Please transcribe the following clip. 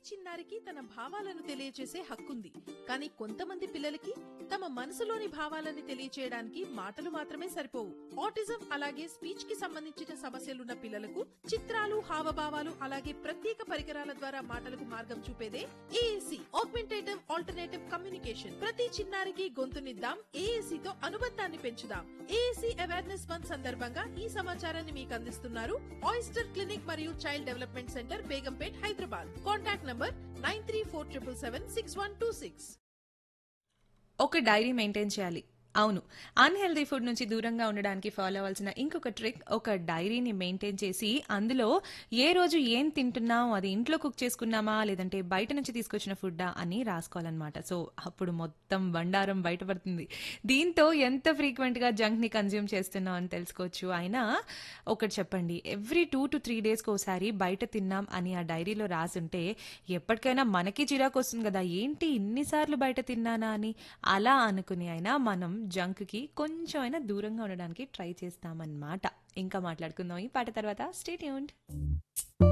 చిన్నారికి తన భావాలను తెలియచేసే హక్కుంది కానీ కొంతమంది పిల్లలకి తమ మనసులోని భావాలని తెలియచేయడానికి మాటలు మాత్రమే సరిపోవు ఆటిజం అలాగే స్పీచ్ కి సంబంధించిన సమస్యలున్న పిల్లలకు చిత్రాలు హావభావాలు అలాగే ప్రత్యేక పరికరాల ద్వారా మాటలకు మార్గం చూపేదే ఏఏసి ఆగ్మెంటేటివ్ ఆల్టర్నేటివ్ కమ్యూనికేషన్ ప్రతి చిన్నారికి గొంతునిద్దాం ఏఏసి తో అనుబంధాన్ని పెంచుదాం ఏఏసి అవేర్నెస్ మంత్ సందర్భంగా ఈ సమాచారాన్ని మీకు అందిస్తున్నారు ఆయిస్టర్ క్లినిక్ మరియు child development centre Begumpet Hyderabad contact number nine three four triple seven six one two six ఒక డైరీ మెయింటైన్ చేయాలి అవును అన్హెల్దీ ఫుడ్ నుంచి దూరంగా ఉండడానికి ఫాలో అవ్వాల్సిన ఇంకొక ట్రిక్ ఒక డైరీని మెయింటైన్ చేసి అందులో ఏ రోజు ఏం తింటున్నాం అది ఇంట్లో కుక్ చేసుకున్నామా లేదంటే బయట నుంచి తీసుకొచ్చిన ఫుడ్డా అని రాసుకోవాలన్నమాట సో అప్పుడు మొత్తం బండారం బయటపడుతుంది దీంతో ఎంత ఫ్రీక్వెంట్గా జంక్ని కన్జ్యూమ్ చేస్తున్నాం అని తెలుసుకోవచ్చు అయినా ఒకటి చెప్పండి ఎవ్రీ టూ టు త్రీ డేస్కి ఒకసారి బయట తిన్నాం అని ఆ డైరీలో రాసుంటే ఎప్పటికైనా మనకి చిరాకు వస్తుంది కదా ఏంటి ఇన్నిసార్లు బయట తిన్నానా అని అలా అనుకుని అయినా మనం జంక్కి కొంచెం అయినా దూరంగా ఉండడానికి ట్రై చేస్తామన్నమాట ఇంకా మాట్లాడుకుందాం ఈ పాట తర్వాత స్టేట్ యూన్